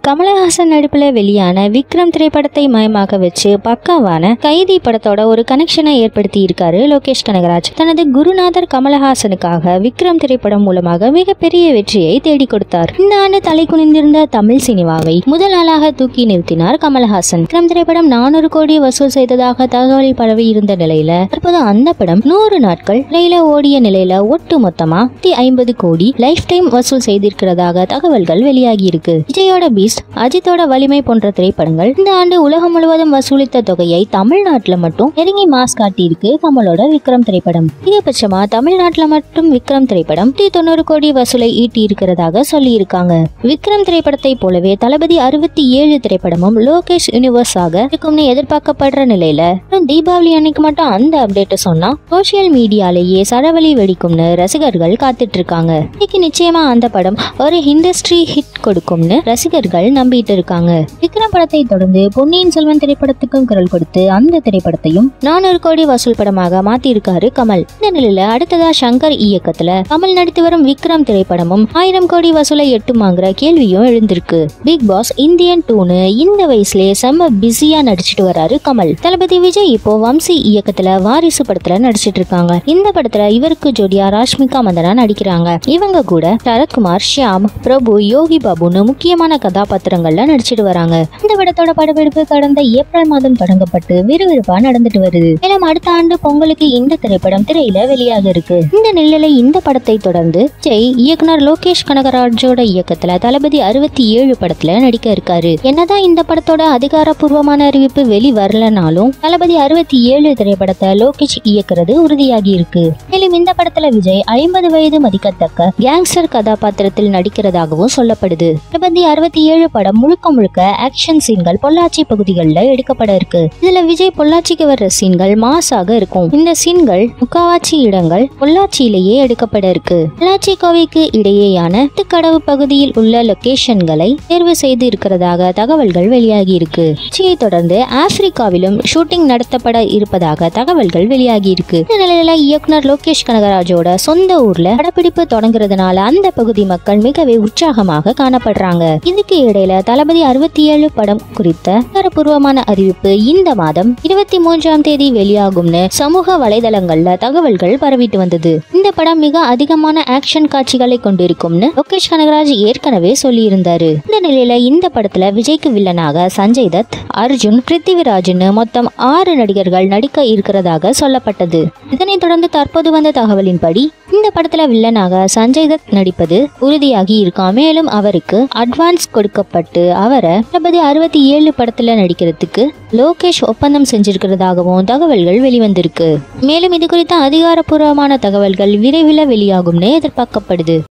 கமலஹாசன் நடிப்புல வெளியான விக்ரம் திரைப்படத்தை மயமாக வச்சு பக்காவான கைதி படத்தோட ஒரு கனெக்ஷனை ஏற்படுத்தி இருக்காரு லோகேஷ் கனகராஜ் தனது குருநாதர் கமலஹாசனுக்காக விக்ரம் திரைப்படம் மூலமாக மிகப்பெரிய வெற்றியை தேடி கொடுத்தார் இந்த ஆண்டு தலை குனிந்திருந்த தமிழ் சினிமாவை முதல் ஆளாக தூக்கி நிறுத்தினார் கமலஹாசன் விக்ரம் திரைப்படம் நானூறு கோடி வசூல் செய்ததாக தகவல் பரவி இருந்த நிலையில தற்போது அந்த படம் நூறு நாட்கள் திரையில ஓடிய நிலையில ஒட்டு மொத்தமா ஐம்பது கோடி லைஃப் டைம் வசூல் செய்திருக்கிறதாக தகவல்கள் வெளியாகி இருக்கு விஜயோட பீஸ்ட் அஜித்தோட வலிமை போன்ற திரைப்படங்கள் இந்த ஆண்டு உலகம் முழுவதும் வசூலித்த தொகையை தமிழ்நாட்டுல மட்டும் நெருங்கி மாஸ் காட்டியிருக்கு கமலோட விக்ரம் திரைப்படம் அதிகபட்சமா தமிழ்நாட்டுல மட்டும் விக்ரம் திரைப்படம் நூத்தி தொண்ணூறு கோடி வசூலை ஈட்டி இருக்கிறதாக சொல்லி இருக்காங்க விக்ரம் திரைப்படத்தை போலவே தளபதி அறுபத்தி ஏழு திரைப்படமும் லோகேஷ் யூனிவர்ஸ் ஆக இருக்கும்னு எதிர்பார்க்கப்படுற நிலையில இன்னும் தீபாவளி அன்னைக்கு மட்டும் அந்த அப்டேட் சொன்னா சோசியல் மீடியாலேயே சரவெளி வெடிக்கும்னு ரசிகர்கள் காத்துட்டு இருக்காங்க இன்னைக்கு நிச்சயமா அந்த படம் ஒரு இண்டஸ்ட்ரி ஹிட் கொடுக்கும்னு ரசிகர்கள் நம்பிட்டு இருக்காங்க விக்ரம் படத்தை தொடர்ந்து பொன்னியின் செல்வன் திரைப்படத்துக்கும் குரல் கொடுத்து அந்த திரைப்படத்தையும் நானூறு கோடி வசூல் படமாக மாத்தி இருக்காரு கமல் இந்த நிலையில அடுத்ததா சங்கர் இயக்கத்துல கமல் நடித்து வரும் விக்ரம் திரைப்படமும் ஆயிரம் கோடி வசூலை எட்டுமாங்கிற கேள்வியும் எழுந்திருக்கு பிக் பாஸ் இந்தியன் டூனு இந்த வயசுலயே செம்ம பிஸியா நடிச்சிட்டு வராரு கமல் தளபதி விஜய் இப்போ வம்சி இயக்கத்துல வாரிசு படத்துல நடிச்சிட்டு இருக்காங்க இந்த படத்துல இவருக்கு ஜோடியா ராஷ்மிகா மந்தனா நடிக்கிறாங்க இவங்க கூட சரத்குமார் ஷியாம் பிரபு யோகி பாபுன்னு முக்கியமான கதாபாத்திரங்கள்ல நடிச்சிட்டு வராங்க இந்த படத்தோட படப்பிடிப்பு கடந்த ஏப்ரல் மாதம் தொடங்கப்பட்டு விறுவிறுப்பா நடந்துட்டு வருது மேலும் அடுத்த ஆண்டு பொங்கலுக்கு இந்த திரைப்படம் திரையில வெளியாக இருக்கு இந்த நிலையில இந்த படத்தை தொடர்ந்து விஜய் இயக்குனர் லோகேஷ் கனகராஜோட இயக்கத்துல தளபதி அறுபத்தி ஏழு படத்துல நடிக்க இருக்காரு என்னதான் இந்த படத்தோட அதிகாரப்பூர்வமான அறிவிப்பு வெளி வரலனாலும் தளபதி அறுபத்தி ஏழு திரைப்படத்தை லோகேஷ் இயக்குறது உறுதியாகி இருக்கு மேலும் இந்த படத்துல விஜய் ஐம்பது வயது மதிக்கத்தக்க கேங்ஸ்டர் கதாபாத்திரத்தில் நடிக்கிறதாகவும் சொல்லப்படுது தளபதி அறுபத்தி ஏழு படம் முழுக்க முழுக்க ஆக்ஷன் சீன்கள் பொள்ளாச்சி பகுதிகளில் எடுக்கப்பட இருக்கு இதுல விஜய் பொள்ளாச்சிக்கு வர்ற சீன்கள் மாசாக இருக்கும் இந்த சீன்கள் முக்காவாச்சி இடங்கள் பொள்ளாச்சியிலேயே எடுக்கப்பட இருக்கு பொள்ளாச்சி கோவைக்கு இடையேயான கடவு பகுதியில் உள்ள லொகேஷன்களை தேர்வு செய்து இருக்கிறதாக தகவல்கள் வெளியாகி இருக்கு கொச்சியை தொடர்ந்து ஆப்பிரிக்காவிலும் ஷூட்டிங் நடத்தப்பட இருப்பதாக தகவல்கள் வெளியாகி இருக்கு இந்த நிலையில இயக்குனர் லோகேஷ் கனகராஜோட சொந்த ஊர்ல படப்பிடிப்பு தொடங்குறதுனால அந்த பகுதி மக்கள் மிகவே உற்சாகமாக காணப்படுறாங்க இதுக்கு இடையில தளபதி அறுபத்தி ஏழு படம் குறித்த அதிகாரப்பூர்வமான அறிவிப்பு இந்த மாதம் இருபத்தி மூன்றாம் தேதி வெளியாகும்னு சமூக வலைதளங்கள்ல தகவல்கள் பரவிட்டு வந்தது இந்த படம் மிக அதிகமான ஆக்ஷன் காட்சிகளை கொண்டிருக்கும்னு லோகேஷ் கனகராஜ் ஏற்கனவே சொல்லியிருந்தாரு இந்த நிலையில இந்த படத்துல விஜய்க்கு வில்லனாக சஞ்சய் தத் அர்ஜுன் பிருத்திவிராஜ்னு மொத்தம் ஆறு நடிகர்கள் நடிக்க இருக்கிறதாக சொல்லப்பட்டது இதனைத் தொடர்ந்து தற்போது வந்த தகவலின்படி இந்த படத்துல வில்லனாக சஞ்சய் தத் நடிப்பது உறுதியாகி இருக்கான் மேலும் அவருக்கு அட்வான்ஸ் கொடுக்கப்பட்டு அவரை தளபதி அறுபத்தி ஏழு படத்துல நடிக்கிறதுக்கு லோகேஷ் ஒப்பந்தம் செஞ்சிருக்கிறதாகவும் தகவல்கள் வெளிவந்திருக்கு மேலும் இது குறித்த அதிகாரப்பூர்வமான தகவல்கள் விரைவில் வெளியாகும்னு எதிர்பார்க்கப்படுது